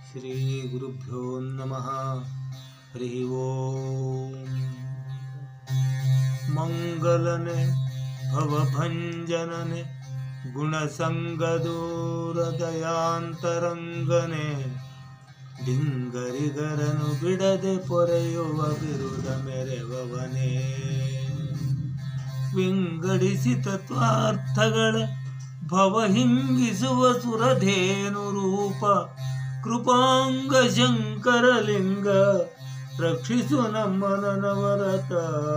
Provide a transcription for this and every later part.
श्रीगुरुभ्यो नमः हरिः ओम् मङ्गलने भवभञ्जनने ಗುಣಸಂಗದೂರದಯಾಂತರಂಗನೆ ಡಿಂಗರಿಗರನು ಬಿಡದೆ ಪೊರೆಯುವ ಬಿರುದ ಮೆರೆವವನೇ ವಿಂಗಡಿಸಿ ತತ್ವಾರ್ಥಗಳ ಭವಹಿಂಗಿಸುವ ಸುರಧೇನು ರೂಪ ಕೃಪಾಂಗ ಶಂಕರಲಿಂಗ ರಕ್ಷಿಸು ನಮ್ಮ ನನವರತ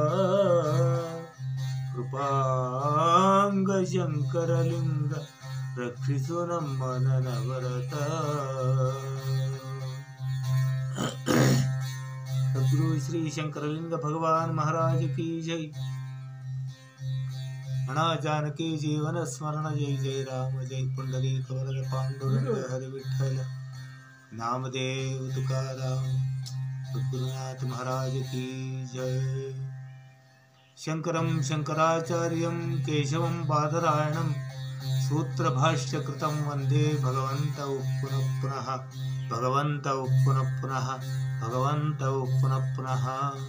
ಕೃಪಾಂಗ ಶಂಕರಲಿಂಗ ರಕ್ಷಿಸು ನಮ್ಮ ನನವರತ ಸದ್ಗುರು ಶ್ರೀ ಶಂಕರಲಿಂಗ ಭಗವಾನ್ ಮಹಾರಾಜ ಕಿ ಜೈ ಹಣ ಜಾನಕಿ ಜೀವನ ಸ್ಮರಣ ಜೈ ಜೈ ರಾಮ ಜೈ ಪುಂಡರಿ ಕವರದ ಪಾಂಡುರಂಗ ಹರಿ ವಿಠಲ ನಾಮದೇವ ತುಕಾರಾಮ್ ಸದ್ಗುರುನಾಥ ಮಹಾರಾಜ ಕಿ ಜೈ ಶಂಕರಂ ಶಂಕರಾಚಾರ್ಯಂ ಕೇಶವಂ ಬಾದರಾಯಣಂ ಸೂತ್ರಭಾಷ್ಯಕೃತಂ ವಂದೇ ಭಗವಂತೌ ಪುನಃ ಪುನಃ ಭಗವಂತೌ ಪುನಃ ಪುನಃ ಭಗವಂತೌ ಪುನಃ ಪುನಃ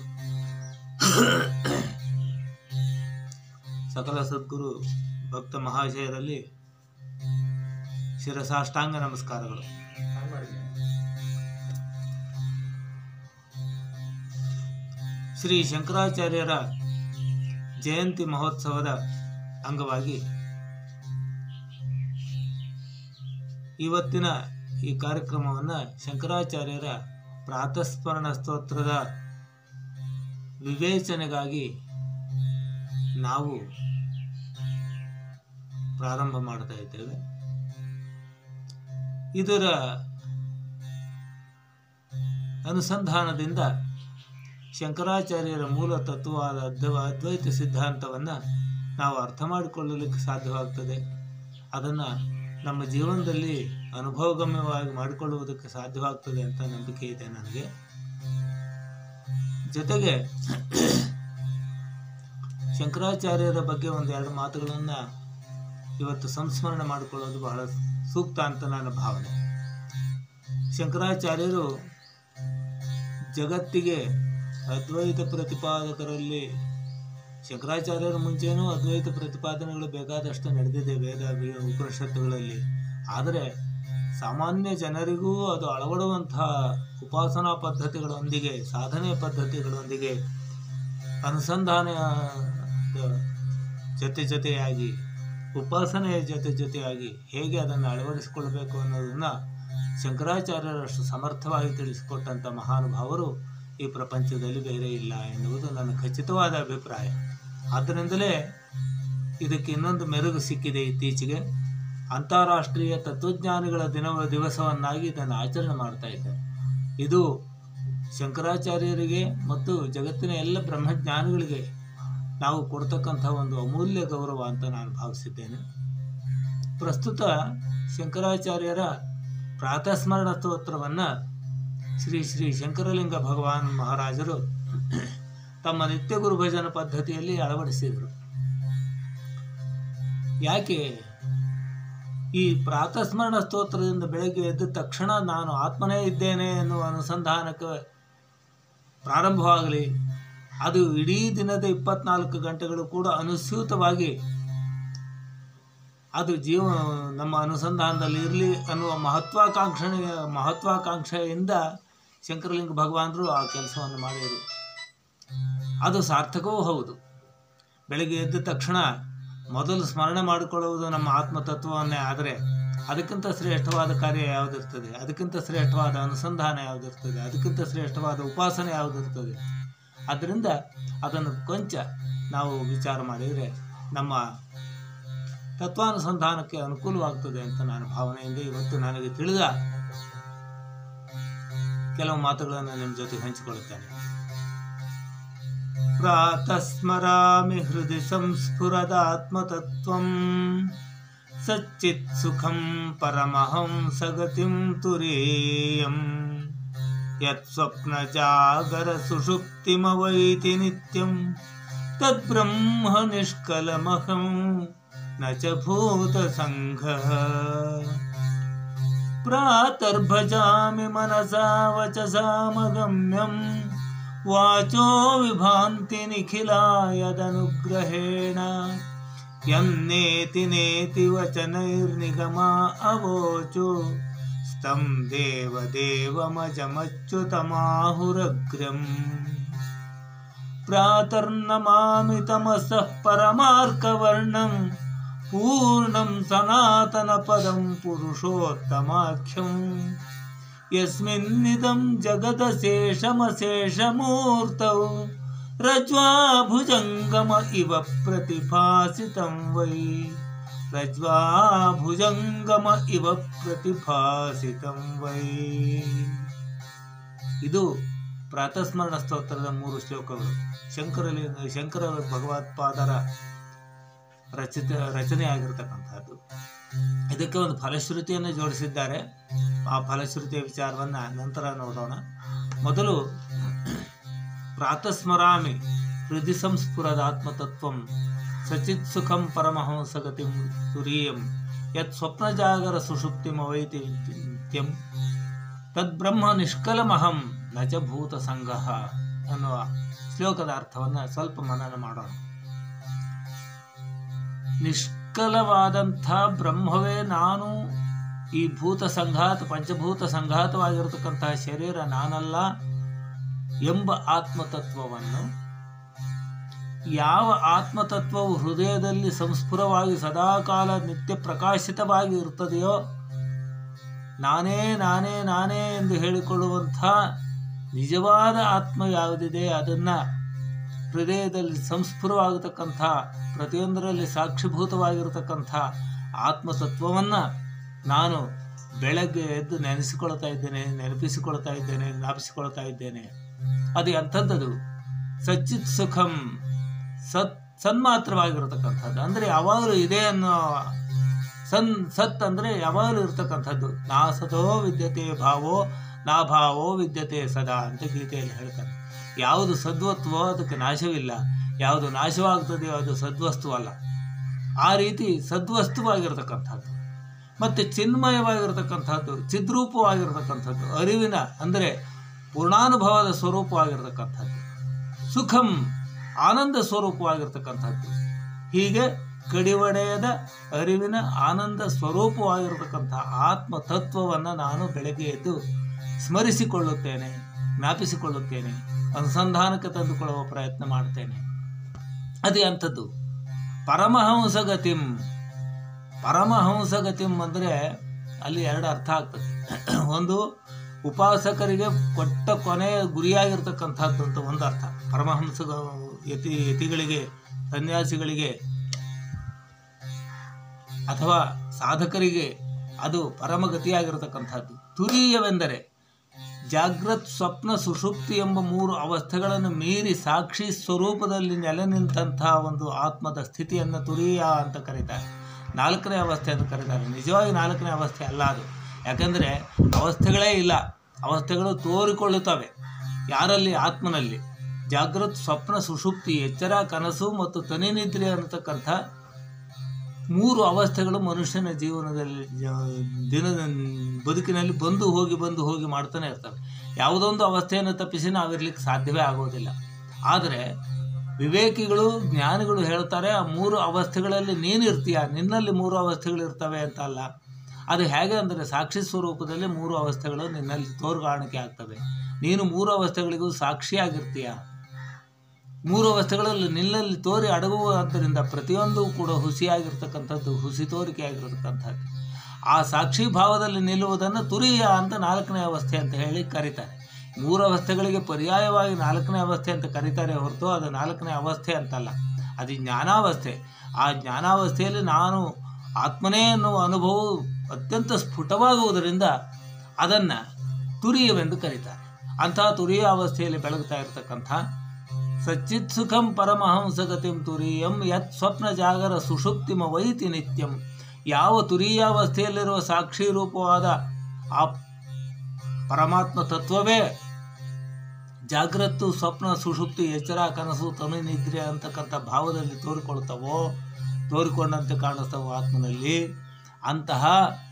ಸಕಲ ಸದ್ಗುರು ಭಕ್ತ ಮಹಾಶಯರಲ್ಲಿ ಶಿರಸಾಷ್ಟಾಂಗ ನಮಸ್ಕಾರಗಳು ಶ್ರೀ ಶಂಕರಾಚಾರ್ಯರ ಜಯಂತಿ ಮಹೋತ್ಸವದ ಅಂಗವಾಗಿ ಇವತ್ತಿನ ಈ ಕಾರ್ಯಕ್ರಮವನ್ನು ಶಂಕರಾಚಾರ್ಯರ ಪ್ರಾತಸ್ಮರಣ ಸ್ತೋತ್ರದ ವಿವೇಚನೆಗಾಗಿ ನಾವು ಪ್ರಾರಂಭ ಮಾಡ್ತಾ ಇದ್ದೇವೆ ಇದರ ಅನುಸಂಧಾನದಿಂದ ಶಂಕರಾಚಾರ್ಯರ ಮೂಲ ತತ್ವವಾದ ಅದ್ವ ಅದ್ವೈತ ಸಿದ್ಧಾಂತವನ್ನು ನಾವು ಅರ್ಥ ಮಾಡಿಕೊಳ್ಳಲಿಕ್ಕೆ ಸಾಧ್ಯವಾಗ್ತದೆ ಅದನ್ನು ನಮ್ಮ ಜೀವನದಲ್ಲಿ ಅನುಭವಗಮ್ಯವಾಗಿ ಮಾಡಿಕೊಳ್ಳುವುದಕ್ಕೆ ಸಾಧ್ಯವಾಗ್ತದೆ ಅಂತ ನಂಬಿಕೆ ಇದೆ ನನಗೆ ಜೊತೆಗೆ ಶಂಕರಾಚಾರ್ಯರ ಬಗ್ಗೆ ಒಂದೆರಡು ಮಾತುಗಳನ್ನು ಇವತ್ತು ಸಂಸ್ಮರಣೆ ಮಾಡಿಕೊಳ್ಳೋದು ಬಹಳ ಸೂಕ್ತ ಅಂತ ನನ್ನ ಭಾವನೆ ಶಂಕರಾಚಾರ್ಯರು ಜಗತ್ತಿಗೆ ಅದ್ವೈತ ಪ್ರತಿಪಾದಕರಲ್ಲಿ ಶಂಕರಾಚಾರ್ಯರ ಮುಂಚೆನೂ ಅದ್ವೈತ ಪ್ರತಿಪಾದನೆಗಳು ಬೇಕಾದಷ್ಟು ನಡೆದಿದೆ ವೇದ ವಿ- ಉಪನಿಷತ್ತುಗಳಲ್ಲಿ ಆದರೆ ಸಾಮಾನ್ಯ ಜನರಿಗೂ ಅದು ಅಳವಡುವಂತಹ ಉಪಾಸನಾ ಪದ್ಧತಿಗಳೊಂದಿಗೆ ಸಾಧನೆ ಪದ್ಧತಿಗಳೊಂದಿಗೆ ಅನುಸಂಧಾನ ಜೊತೆ ಜೊತೆಯಾಗಿ ಉಪಾಸನೆಯ ಜೊತೆ ಜೊತೆಯಾಗಿ ಹೇಗೆ ಅದನ್ನು ಅಳವಡಿಸಿಕೊಳ್ಬೇಕು ಅನ್ನೋದನ್ನು ಶಂಕರಾಚಾರ್ಯರಷ್ಟು ಸಮರ್ಥವಾಗಿ ತಿಳಿಸಿಕೊಟ್ಟಂಥ ಮಹಾನುಭಾವರು ಈ ಪ್ರಪಂಚದಲ್ಲಿ ಬೇರೆ ಇಲ್ಲ ಎನ್ನುವುದು ನನ್ನ ಖಚಿತವಾದ ಅಭಿಪ್ರಾಯ ಆದ್ದರಿಂದಲೇ ಇದಕ್ಕೆ ಇನ್ನೊಂದು ಮೆರುಗು ಸಿಕ್ಕಿದೆ ಇತ್ತೀಚೆಗೆ ಅಂತಾರಾಷ್ಟ್ರೀಯ ತತ್ವಜ್ಞಾನಿಗಳ ದಿನ ದಿವಸವನ್ನಾಗಿ ಇದನ್ನು ಆಚರಣೆ ಮಾಡ್ತಾ ಇದ್ದಾರೆ ಇದು ಶಂಕರಾಚಾರ್ಯರಿಗೆ ಮತ್ತು ಜಗತ್ತಿನ ಎಲ್ಲ ಬ್ರಹ್ಮಜ್ಞಾನಿಗಳಿಗೆ ನಾವು ಕೊಡ್ತಕ್ಕಂಥ ಒಂದು ಅಮೂಲ್ಯ ಗೌರವ ಅಂತ ನಾನು ಭಾವಿಸಿದ್ದೇನೆ ಪ್ರಸ್ತುತ ಶಂಕರಾಚಾರ್ಯರ ಪ್ರಾತಸ್ಮರಣ ಸ್ತೋತ್ರವನ್ನು ಶ್ರೀ ಶ್ರೀ ಶಂಕರಲಿಂಗ ಭಗವಾನ್ ಮಹಾರಾಜರು ತಮ್ಮ ನಿತ್ಯ ಗುರು ಭಜನ ಪದ್ಧತಿಯಲ್ಲಿ ಅಳವಡಿಸಿದರು ಯಾಕೆ ಈ ಪ್ರಾತಸ್ಮರಣ ಸ್ತೋತ್ರದಿಂದ ಬೆಳಗ್ಗೆ ಎದ್ದ ತಕ್ಷಣ ನಾನು ಆತ್ಮನೇ ಇದ್ದೇನೆ ಎನ್ನುವ ಅನುಸಂಧಾನಕ್ಕೆ ಪ್ರಾರಂಭವಾಗಲಿ ಅದು ಇಡೀ ದಿನದ ಇಪ್ಪತ್ನಾಲ್ಕು ಗಂಟೆಗಳು ಕೂಡ ಅನುಸ್ಯೂತವಾಗಿ ಅದು ಜೀವ ನಮ್ಮ ಅನುಸಂಧಾನದಲ್ಲಿ ಇರಲಿ ಅನ್ನುವ ಮಹತ್ವಾಕಾಂಕ್ಷಣೆಯ ಮಹತ್ವಾಕಾಂಕ್ಷೆಯಿಂದ ಶಂಕರಲಿಂಗ ಭಗವಾನರು ಆ ಕೆಲಸವನ್ನು ಮಾಡಿದರು ಅದು ಸಾರ್ಥಕವೂ ಹೌದು ಬೆಳಗ್ಗೆ ಎದ್ದ ತಕ್ಷಣ ಮೊದಲು ಸ್ಮರಣೆ ಮಾಡಿಕೊಳ್ಳುವುದು ನಮ್ಮ ಆತ್ಮತತ್ವವನ್ನೇ ಆದರೆ ಅದಕ್ಕಿಂತ ಶ್ರೇಷ್ಠವಾದ ಕಾರ್ಯ ಯಾವುದಿರ್ತದೆ ಅದಕ್ಕಿಂತ ಶ್ರೇಷ್ಠವಾದ ಅನುಸಂಧಾನ ಯಾವುದಿರ್ತದೆ ಅದಕ್ಕಿಂತ ಶ್ರೇಷ್ಠವಾದ ಉಪಾಸನೆ ಯಾವುದಿರ್ತದೆ ಆದ್ದರಿಂದ ಅದನ್ನು ಕೊಂಚ ನಾವು ವಿಚಾರ ಮಾಡಿದರೆ ನಮ್ಮ ತತ್ವಾನುಸಂಧಾನಕ್ಕೆ ಅನುಕೂಲವಾಗ್ತದೆ ಅಂತ ನಾನು ಭಾವನೆಯಿಂದ ಇವತ್ತು ನನಗೆ ತಿಳಿದ ಕೆಲವು ಮಾತುಗಳನ್ನು ನಿಮ್ಮ ಜೊತೆ ಹಂಚಿಕೊಳ್ಳುತ್ತೇನೆ ಪ್ರಾತಸ್ಮರಾಮಿ ಹೃದಯ ಸಂಸ್ಫುರದಾತ್ಮತತ್ವಂ ಸಚ್ಚಿತ್ ಸುಖಂ ಪರಮಹಂ ಸಗತಿಂ ತುರೇಯಂ ಯತ್ ಸ್ವಪ್ನ ಜಾಗರ ಸುಷುಪ್ತಿಮವೈತಿ ನಿತ್ಯಂ ತದ್ಬ್ರಹ್ಮ ನಿಷ್ಕಲಮಹಂ ನ ಚ ಭೂತಸಂಘಃ ಪ್ರಾತರ್ಭಜಾಮಿ ಮನಸಾ ವಚಸಾಮಗಮ್ಯಂ ವಾಚೋ ವಿಭಾಂತಿ ನಿಖಿಲಾಯದನುಗ್ರಹೇಣ ಯನ್ನೇತಿ ನೇತಿ ವಚನೈರ್ನಿಗಮಾ ಅವೋಚು ಸ್తం ದೇವದೇವಮಜಮಚ್ಯುತಮಾಹುರಗ್ರ್ಯಂ ಪ್ರಾತರ್ನಮಾಮಿ ತಮಸಃ ಪರಮಾರ್ಕವರ್ಣಂ ಪೂರ್ಣಂ ಸನಾತನ ಪದಂ ಪುರುಷೋತ್ತಮಾಖ್ಯಂ ಯಸ್ಮಿನ್ನಿದಂ ಜಗದಶೇಷಮಶೇಷಮೂರ್ತೌ ರಜ್ವಾ ಭುಜಂಗಮ ಇವ ಪ್ರತಿಭಾಸಿತಂ ವೈ ರಜ್ವಾ ಭುಜಂಗಮ ಇವ ಪ್ರತಿಭಾಸಿತಂ ವೈ ಇದು ಪ್ರಾತಸ್ಮರಣ ಸ್ತೋತ್ರದ ಮೂರು ಶ್ಲೋಕಗಳು ಶಂಕರಲಿ ಶಂಕರ ಭಗವತ್ಪಾದರ ರಚಿತ ರಚನೆ ಆಗಿರ್ತಕ್ಕಂಥದ್ದು ಇದಕ್ಕೆ ಒಂದು ಫಲಶ್ರುತಿಯನ್ನು ಜೋಡಿಸಿದ್ದಾರೆ ಆ ಫಲಶ್ರುತಿಯ ವಿಚಾರವನ್ನು ನಂತರ ನೋಡೋಣ ಮೊದಲು ಪ್ರಾತಸ್ಮರಾಮಿ ಹೃದಯ ಸಂಸ್ಫುರದಾತ್ಮತತ್ವಂ ಸಚಿತ್ ಸುಖಂ ಪರಮಹಂಸಗತಿಂ ತುರೀಯಂ ಯತ್ ಸ್ವಪ್ನಜಾಗರ ಸುಷುಪ್ತಿಮವೈತಿ ನಿತ್ಯಂ ತದ್ಬ್ರಹ್ಮ ನಿಷ್ಕಲಮಹಂ ನ ಚ ಭೂತ ಸಂಗಹ ಅನ್ನುವ ಶ್ಲೋಕದ ಅರ್ಥವನ್ನು ಸ್ವಲ್ಪ ಮನನ ಮಾಡೋಣ ನಿಷ್ಕಲವಾದಂಥ ಬ್ರಹ್ಮವೇ ನಾನು ಈ ಭೂತ ಸಂಘಾತ ಪಂಚಭೂತ ಸಂಘಾತವಾಗಿರತಕ್ಕಂತಹ ಶರೀರ ನಾನಲ್ಲ ಎಂಬ ಆತ್ಮತತ್ವವನ್ನು ಯಾವ ಆತ್ಮತತ್ವವು ಹೃದಯದಲ್ಲಿ ಸಂಸ್ಫುರವಾಗಿ ಸದಾಕಾಲ ನಿತ್ಯ ಪ್ರಕಾಶಿತವಾಗಿ ಇರುತ್ತದೆಯೋ ನಾನೇ ನಾನೇ ನಾನೇ ಎಂದು ಹೇಳಿಕೊಳ್ಳುವಂಥ ನಿಜವಾದ ಆತ್ಮ ಯಾವುದಿದೆ ಅದನ್ನು ಹೃದಯದಲ್ಲಿ ಸಂಸ್ಫುರವಾಗತಕ್ಕಂಥ ಪ್ರತಿಯೊಂದರಲ್ಲಿ ಸಾಕ್ಷಿಭೂತವಾಗಿರತಕ್ಕಂಥ ಆತ್ಮತತ್ವವನ್ನು ನಾನು ಬೆಳಗ್ಗೆ ಎದ್ದು ನೆನೆಸಿಕೊಳ್ತಾ ಇದ್ದೇನೆ ನೆನಪಿಸಿಕೊಳ್ತಾ ಇದ್ದೇನೆ ಜ್ಞಾಪಿಸಿಕೊಳ್ತಾ ಇದ್ದೇನೆ ಅದು ಎಂಥದ್ದದು ಸಚ್ಚಿತ್ ಸುಖಂ ಸತ್ ಸನ್ಮಾತ್ರವಾಗಿರತಕ್ಕಂಥದ್ದು ಅಂದರೆ ಯಾವಾಗಲೂ ಇದೆ ಅನ್ನೋ ಸನ್ ಸತ್ ಅಂದರೆ ಯಾವಾಗಲೂ ಇರ್ತಕ್ಕಂಥದ್ದು ನಾ ಸದೋ ವಿದ್ಯತೆ ಭಾವೋ ನಾ ಭಾವೋ ವಿದ್ಯತೆ ಸದಾ ಅಂತ ಗೀತೆಯಲ್ಲಿ ಹೇಳ್ತಾರೆ ಯಾವುದು ಸದ್ವತ್ವೋ ಅದಕ್ಕೆ ನಾಶವಿಲ್ಲ ಯಾವುದು ನಾಶವಾಗ್ತದೆಯೋ ಅದು ಸದ್ವಸ್ತು ಅಲ್ಲ ಆ ರೀತಿ ಸದ್ವಸ್ತುವಾಗಿರತಕ್ಕಂಥದ್ದು ಮತ್ತು ಚಿನ್ಮಯವಾಗಿರತಕ್ಕಂಥದ್ದು ಚಿದ್ರೂಪವಾಗಿರತಕ್ಕಂಥದ್ದು ಅರಿವಿನ ಅಂದರೆ ಪೂರ್ಣಾನುಭವದ ಸ್ವರೂಪವಾಗಿರತಕ್ಕಂಥದ್ದು ಸುಖಂ ಆನಂದ ಸ್ವರೂಪವಾಗಿರ್ತಕ್ಕಂಥದ್ದು ಹೀಗೆ ಕಡಿವಡೆಯದ ಅರಿವಿನ ಆನಂದ ಸ್ವರೂಪವಾಗಿರತಕ್ಕಂಥ ಆತ್ಮ ತತ್ವವನ್ನು ನಾನು ಬೆಳಗ್ಗೆ ಎದ್ದು ಸ್ಮರಿಸಿಕೊಳ್ಳುತ್ತೇನೆ ಜ್ಞಾಪಿಸಿಕೊಳ್ಳುತ್ತೇನೆ ಅನುಸಂಧಾನಕ್ಕೆ ತಂದುಕೊಳ್ಳುವ ಪ್ರಯತ್ನ ಮಾಡ್ತೇನೆ ಅದು ಅಂಥದ್ದು ಪರಮಹಂಸಗತಿಂ ಪರಮಹಂಸಗತಿಂ ಅಂದರೆ ಅಲ್ಲಿ ಎರಡು ಅರ್ಥ ಆಗ್ತದೆ ಒಂದು ಉಪಾಸಕರಿಗೆ ಕೊಟ್ಟ ಕೊನೆಯ ಗುರಿಯಾಗಿರ್ತಕ್ಕಂಥದ್ದು ಅಂತ ಒಂದು ಅರ್ಥ ಪರಮಹಂಸ ಯತಿ ಯತಿಗಳಿಗೆ ಸನ್ಯಾಸಿಗಳಿಗೆ ಅಥವಾ ಸಾಧಕರಿಗೆ ಅದು ಪರಮಗತಿಯಾಗಿರತಕ್ಕಂಥದ್ದು ತುರೀಯವೆಂದರೆ ಜಾಗ್ರತ್ ಸ್ವಪ್ನ ಸುಷುಪ್ತಿ ಎಂಬ ಮೂರು ಅವಸ್ಥೆಗಳನ್ನು ಮೀರಿ ಸಾಕ್ಷಿ ಸ್ವರೂಪದಲ್ಲಿ ನೆಲೆ ನಿಂತಹ ಒಂದು ಆತ್ಮದ ಸ್ಥಿತಿಯನ್ನು ತುರೀಯ ಅಂತ ಕರೀತಾರೆ ನಾಲ್ಕನೇ ಅವಸ್ಥೆ ಅಂತ ಕರೀತಾರೆ ನಿಜವಾಗಿ ನಾಲ್ಕನೇ ಅವಸ್ಥೆ ಅಲ್ಲ ಅದು ಯಾಕಂದರೆ ಅವಸ್ಥೆಗಳೇ ಇಲ್ಲ ಅವಸ್ಥೆಗಳು ತೋರಿಕೊಳ್ಳುತ್ತವೆ ಯಾರಲ್ಲಿ ಆತ್ಮನಲ್ಲಿ ಜಾಗೃತ್ ಸ್ವಪ್ನ ಸುಷುಪ್ತಿ ಎಚ್ಚರ ಕನಸು ಮತ್ತು ತನಿನಿದ್ರೆ ಅನ್ನತಕ್ಕಂಥ ಮೂರು ಅವಸ್ಥೆಗಳು ಮನುಷ್ಯನ ಜೀವನದಲ್ಲಿ ಜ- ದಿನದ ಬದುಕಿನಲ್ಲಿ ಬಂದು ಹೋಗಿ ಬಂದು ಹೋಗಿ ಮಾಡ್ತಾನೆ ಇರ್ತವೆ ಯಾವುದೊಂದು ಅವಸ್ಥೆಯನ್ನು ತಪ್ಪಿಸಿ ನಾವಿರ್ಲಿಕ್ಕೆ ಸಾಧ್ಯವೇ ಆಗೋದಿಲ್ಲ ಆದರೆ ವಿವೇಕಿಗಳು ಜ್ಞಾನಿಗಳು ಹೇಳ್ತಾರೆ ಆ ಮೂರು ಅವಸ್ಥೆಗಳಲ್ಲಿ ನೀನು ಇರ್ತೀಯ ನಿನ್ನಲ್ಲಿ ಮೂರು ಅವಸ್ಥೆಗಳು ಇರ್ತವೆ ಅಂತ ಅಲ್ಲ ಅದು ಹೇಗೆ ಅಂದರೆ ಸಾಕ್ಷಿ ಸ್ವರೂಪದಲ್ಲಿ ಮೂರು ಅವಸ್ಥೆಗಳು ನಿನ್ನಲ್ಲಿ ತೋರ್ಗಾಣಿಕೆ ಆಗ್ತವೆ ನೀನು ಮೂರು ಅವಸ್ಥೆಗಳಿಗೂ ಸಾಕ್ಷಿಯಾಗಿರ್ತೀಯ ಮೂರು ಅವಸ್ಥೆಗಳಲ್ಲಿ ನಿನ್ನಲ್ಲಿ ತೋರಿ ಅಡಗುವುದರಿಂದ ಪ್ರತಿಯೊಂದು ಕೂಡ ಹುಸಿಯಾಗಿರ್ತಕ್ಕಂಥದ್ದು ಹುಸಿ ತೋರಿಕೆಯಾಗಿರ್ತಕ್ಕಂಥದ್ದು ಆ ಸಾಕ್ಷಿ ಭಾವದಲ್ಲಿ ನಿಲ್ಲುವುದನ್ನು ತುರಿಯ ಅಂತ ನಾಲ್ಕನೇ ಅವಸ್ಥೆ ಅಂತ ಹೇಳಿ ಕರೀತಾರೆ ಮೂರು ಅವಸ್ಥೆಗಳಿಗೆ ಪರ್ಯಾಯವಾಗಿ ನಾಲ್ಕನೇ ಅವಸ್ಥೆ ಅಂತ ಕರೀತಾರೆ ಹೊರತು ಅದು ನಾಲ್ಕನೇ ಅವಸ್ಥೆ ಅಂತಲ್ಲ ಅದು ಜ್ಞಾನಾವಸ್ಥೆ ಆ ಜ್ಞಾನಾವಸ್ಥೆಯಲ್ಲಿ ನಾನು ಆತ್ಮನೇ ಎನ್ನುವ ಅನುಭವವು ಅತ್ಯಂತ ಸ್ಫುಟವಾಗುವುದರಿಂದ ಅದನ್ನು ತುರಿಯವೆಂದು ಕರೀತಾರೆ ಅಂತಹ ತುರಿಯ ಅವಸ್ಥೆಯಲ್ಲಿ ಬೆಳಗ್ತಾ ಇರತಕ್ಕಂಥ ಸಚ್ಚಿತ್ ಸುಖಂ ಪರಮಹಂಸಗತಿಂ ತುರೀಯಂ ಯತ್ ಸ್ವಪ್ನ ಜಾಗರ ಸುಷುಪ್ತಿಮ ವೈತಿ ನಿತ್ಯಂ ಯಾವ ತುರೀಯಾವಸ್ಥೆಯಲ್ಲಿರುವ ಸಾಕ್ಷಿ ರೂಪವಾದ ಆ ಪರಮಾತ್ಮ ತತ್ವವೇ ಜಾಗ್ರತ್ತು ಸ್ವಪ್ನ ಸುಷುಪ್ತಿ ಎಚ್ಚರ ಕನಸು ತನು ನಿದ್ರೆ ಅಂತಕ್ಕಂಥ ಭಾವದಲ್ಲಿ ತೋರಿಕೊಳ್ತವೋ ತೋರಿಕೊಂಡಂತೆ ಕಾಣಿಸ್ತವೋ ಆತ್ಮನಲ್ಲಿ ಅಂತಹ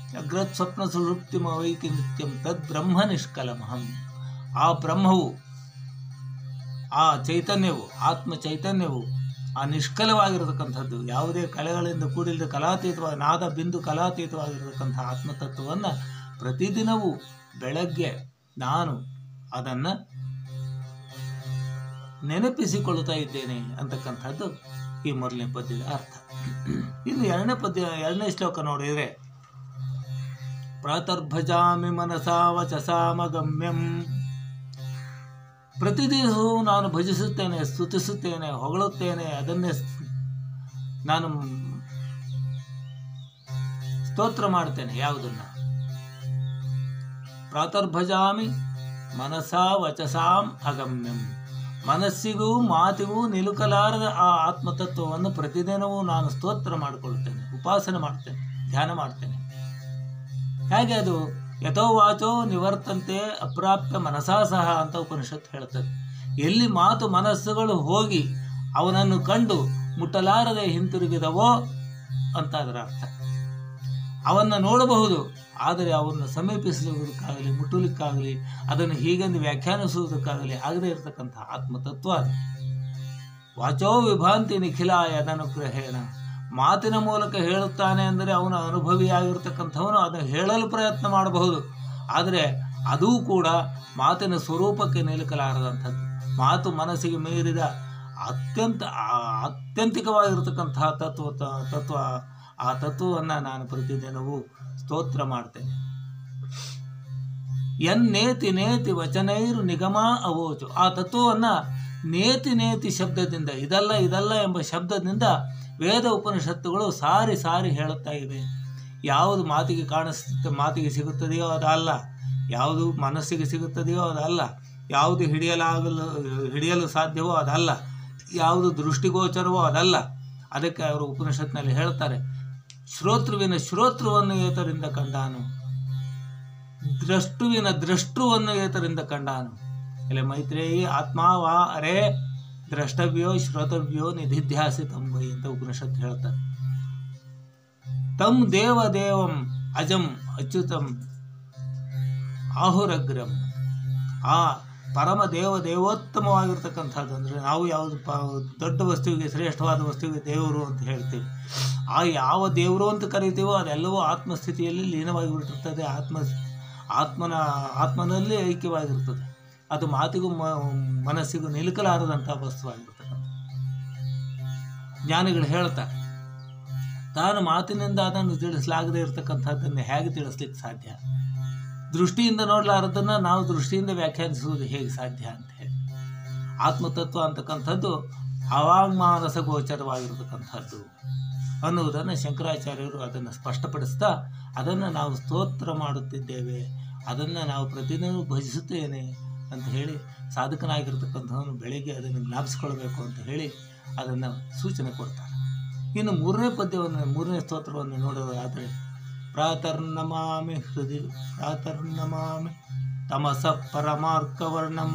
ಅಗ್ರತ್ ಸ್ವಪ್ನ ಸುಷುಪ್ತಿಮವೈಕಿ ನಿತ್ಯಂ ತದ್ ಬ್ರಹ್ಮ ನಿಷ್ಕಲಮಹಂ ಆ ಬ್ರಹ್ಮವು ಆ ಚೈತನ್ಯವು ಆತ್ಮ ಚೈತನ್ಯವು ಆ ನಿಷ್ಕಲವಾಗಿರತಕ್ಕಂಥದ್ದು ಯಾವುದೇ ಕಲೆಗಳಿಂದ ಕೂಡಿಲ್ಲದ ಕಲಾತೀತವಾಗಿ ನಾದ ಬಿಂದು ಕಲಾತೀತವಾಗಿರತಕ್ಕಂಥ ಆತ್ಮತತ್ವವನ್ನು ಪ್ರತಿದಿನವೂ ಬೆಳಗ್ಗೆ ನಾನು ಅದನ್ನು ನೆನಪಿಸಿಕೊಳ್ಳುತ್ತಾ ಇದ್ದೇನೆ ಅಂತಕ್ಕಂಥದ್ದು ಈ ಮೊದಲನೇ ಪದ್ಯದ ಅರ್ಥ ಇನ್ನು ಎರಡನೇ ಪದ್ಯ ಎರಡನೇ ಶ್ಲೋಕ ನೋಡಿದರೆ ಪ್ರಾತರ್ಭಜಾಮಿ ಮನಸಾ ವಚಸಾಮಗಮ್ಯಂ ಪ್ರತಿದಿವಸವೂ ನಾನು ಭಜಿಸುತ್ತೇನೆ ಸ್ತುತಿಸುತ್ತೇನೆ ಹೊಗಳುತ್ತೇನೆ ಅದನ್ನೇ ಸ್- ನಾನು ಸ್ತೋತ್ರ ಮಾಡ್ತೇನೆ ಯಾವುದನ್ನ ಪ್ರಾತರ್ಭಜಾಮಿ ಮನಸಾ ವಚಸಾಂ ಅಗಮ್ಯಂ ಮನಸ್ಸಿಗೂ ಮಾತಿಗೂ ನಿಲುಕಲಾರದ ಆ ಆತ್ಮತತ್ವವನ್ನು ಪ್ರತಿದಿನವೂ ನಾನು ಸ್ತೋತ್ರ ಮಾಡಿಕೊಳ್ಳುತ್ತೇನೆ ಉಪಾಸನೆ ಮಾಡ್ತೇನೆ ಧ್ಯಾನ ಮಾಡ್ತೇನೆ ಹೇಗೆ ಅದು ಯಥೋ ವಾಚೋ ನಿವರ್ತಂತೆ ಅಪ್ರಾಪ್ಯ ಮನಸಾ ಸಹ ಅಂತ ಉಪನಿಷತ್ ಹೇಳ್ತದೆ ಎಲ್ಲಿ ಮಾತು ಮನಸ್ಸುಗಳು ಹೋಗಿ ಅವನನ್ನು ಕಂಡು ಮುಟ್ಟಲಾರದೆ ಹಿಂತಿರುಗಿದವೋ ಅಂತ ಅದರ ಅರ್ಥ ಅವನ್ನ ನೋಡಬಹುದು ಆದರೆ ಅವನ್ನು ಸಮೀಪಿಸುವುದಕ್ಕಾಗಲಿ ಮುಟ್ಟಲಿಕ್ಕಾಗಲಿ ಅದನ್ನು ಹೀಗೆಂದು ವ್ಯಾಖ್ಯಾನಿಸುವುದಕ್ಕಾಗಲಿ ಆಗದೇ ಇರತಕ್ಕಂಥ ಆತ್ಮತತ್ವ ಅದು ವಾಚೋ ವಿಭಾಂತಿ ನಿಖಿಲಾಯ ಅನುಗ್ರಹೇಣ ಮಾತಿನ ಮೂಲಕ ಹೇಳುತ್ತಾನೆ ಅಂದರೆ ಅವನು ಅನುಭವಿಯಾಗಿರ್ತಕ್ಕಂಥವನು ಅದನ್ನು ಹೇಳಲು ಪ್ರಯತ್ನ ಮಾಡಬಹುದು ಆದರೆ ಅದೂ ಕೂಡ ಮಾತಿನ ಸ್ವರೂಪಕ್ಕೆ ನಿಲುಕಲಾರದಂಥದ್ದು ಮಾತು ಮನಸ್ಸಿಗೆ ಮೀರಿದ ಅತ್ಯಂತ ಆ- ಅತ್ಯಂತಿಕವಾಗಿರ್ತಕ್ಕಂತಹ ತತ್ವ ತ- ತತ್ವ ಆ ತತ್ವವನ್ನು ನಾನು ಪ್ರತಿದಿನವೂ ಸ್ತೋತ್ರ ಮಾಡ್ತೇನೆ ಎನ್ನೇತಿ ನೇತಿ ವಚನೈರು ನಿಗಮ ಅವೋಚು ಆ ತತ್ವವನ್ನು ನೇತಿ ನೇತಿ ಶಬ್ದದಿಂದ ಇದಲ್ಲ ಇದಲ್ಲ ಎಂಬ ಶಬ್ದದಿಂದ ವೇದ ಉಪನಿಷತ್ತುಗಳು ಸಾರಿ ಸಾರಿ ಹೇಳುತ್ತಾ ಇವೆ ಯಾವುದು ಮಾತಿಗೆ ಕಾಣಿಸುತ್ತೆ ಮಾತಿಗೆ ಸಿಗುತ್ತದೆಯೋ ಅದಲ್ಲ ಯಾವುದು ಮನಸ್ಸಿಗೆ ಸಿಗುತ್ತದೆಯೋ ಅದಲ್ಲ ಯಾವುದು ಹಿಡಿಯಲಾಗಲು ಹಿಡಿಯಲು ಸಾಧ್ಯವೋ ಅದಲ್ಲ ಯಾವುದು ದೃಷ್ಟಿಗೋಚರವೋ ಅದಲ್ಲ ಅದಕ್ಕೆ ಅವರು ಉಪನಿಷತ್ನಲ್ಲಿ ಹೇಳ್ತಾರೆ ಶ್ರೋತೃವಿನ ಶ್ರೋತೃವನ್ನು ಏತರಿಂದ ಕಂಡಾನು ದ್ರಷ್ಟುವಿನ ದ್ರಷ್ಟುವನ್ನು ಏತರಿಂದ ಕಂಡಾನು ಇಲ್ಲಿ ಮೈತ್ರೇಯಿ ಆತ್ಮ ವಾ ಅರೆ ದ್ರಷ್ಟವ್ಯೋ ಶ್ರೋತವ್ಯೋ ನಿಧಿಧ್ಯಾಸಿ ತಂಬೈ ಅಂತ ಉಪನಿಷತ್ ಹೇಳ್ತಾರೆ ತಮ್ ದೇವ ದೇವಂ ಅಜಂ ಅಚ್ಯುತಂ ಆಹುರಗ್ರಂ ಆ ಪರಮ ದೇವ ದೇವೋತ್ತಮವಾಗಿರ್ತಕ್ಕಂಥದ್ದು ಅಂದರೆ ನಾವು ಯಾವುದು ಪ ದೊಡ್ಡ ವಸ್ತುವಿಗೆ ಶ್ರೇಷ್ಠವಾದ ವಸ್ತುವಿಗೆ ದೇವರು ಅಂತ ಹೇಳ್ತೀವಿ ಆ ಯಾವ ದೇವರು ಅಂತ ಕರಿತೀವೋ ಅದೆಲ್ಲವೂ ಆತ್ಮಸ್ಥಿತಿಯಲ್ಲಿ ಲೀನವಾಗಿ ಬಿಟ್ಟಿರ್ತದೆ ಆತ್ಮ ಆತ್ಮನ ಆತ್ಮನಲ್ಲಿ ಐಕ್ಯವಾಗಿರ್ತದೆ ಅದು ಮಾತಿಗೂ ಮ- ಮನಸ್ಸಿಗೂ ನಿಲುಕಲಾರದಂಥ ವಸ್ತುವಾಗಿರ್ತಕ್ಕಂಥ ಜ್ಞಾನಿಗಳು ಹೇಳ್ತಾರೆ ತಾನು ಮಾತಿನಿಂದ ಅದನ್ನು ತಿಳಿಸಲಾಗದೇ ಇರತಕ್ಕಂಥದ್ದನ್ನು ಹೇಗೆ ತಿಳಿಸ್ಲಿಕ್ಕೆ ಸಾಧ್ಯ ದೃಷ್ಟಿಯಿಂದ ನೋಡಲಾರದನ್ನು ನಾವು ದೃಷ್ಟಿಯಿಂದ ವ್ಯಾಖ್ಯಾನಿಸುವುದು ಹೇಗೆ ಸಾಧ್ಯ ಅಂತ ಹೇಳಿ ಆತ್ಮತತ್ವ ಅಂತಕ್ಕಂಥದ್ದು ಅವಾಂಗ್ಮಾನಸ ಗೋಚರವಾಗಿರತಕ್ಕಂಥದ್ದು ಅನ್ನುವುದನ್ನು ಶಂಕರಾಚಾರ್ಯರು ಅದನ್ನು ಸ್ಪಷ್ಟಪಡಿಸ್ತಾ ಅದನ್ನು ನಾವು ಸ್ತೋತ್ರ ಮಾಡುತ್ತಿದ್ದೇವೆ ಅದನ್ನು ನಾವು ಪ್ರತಿದಿನ ಭಜಿಸುತ್ತೇನೆ ಅಂತ ಹೇಳಿ ಸಾಧಕನಾಗಿರ್ತಕ್ಕಂಥವನು ಬೆಳಿಗ್ಗೆ ಅದನ್ನು ಜ್ಞಾಪಿಸ್ಕೊಳ್ಬೇಕು ಅಂತ ಹೇಳಿ ಅದನ್ನು ಸೂಚನೆ ಕೊಡ್ತಾರೆ ಇನ್ನು ಮೂರನೇ ಪದ್ಯವನ್ನು ಮೂರನೇ ಸ್ತೋತ್ರವನ್ನು ನೋಡೋದಾದರೆ ಪ್ರಾತರ್ನಮಾಮಿ ಹೃದಯ ಪ್ರಾತರ್ನಮಾಮಿ ತಮಸ ಪರಮಾರ್ಕವರ್ಣಂ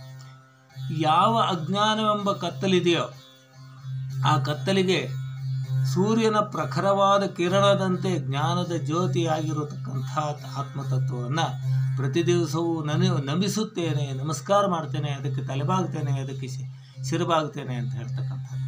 ಯಾವ ಅಜ್ಞಾನವೆಂಬ ಕತ್ತಲಿದೆಯೋ ಆ ಕತ್ತಲಿಗೆ ಸೂರ್ಯನ ಪ್ರಖರವಾದ ಕಿರಣದಂತೆ ಜ್ಞಾನದ ಜ್ಯೋತಿಯಾಗಿರತಕ್ಕಂಥ ಆತ್ಮತತ್ವವನ್ನು ಪ್ರತಿ ದಿವಸವೂ ನನಿ ನಮಿಸುತ್ತೇನೆ ನಮಸ್ಕಾರ ಮಾಡ್ತೇನೆ ಅದಕ್ಕೆ ತಲೆಬಾಗ್ತೇನೆ ಅದಕ್ಕೆ ಶಿ- ಶಿರಬಾಗ್ತೇನೆ ಅಂತ ಹೇಳ್ತಕ್ಕಂಥದ್ದು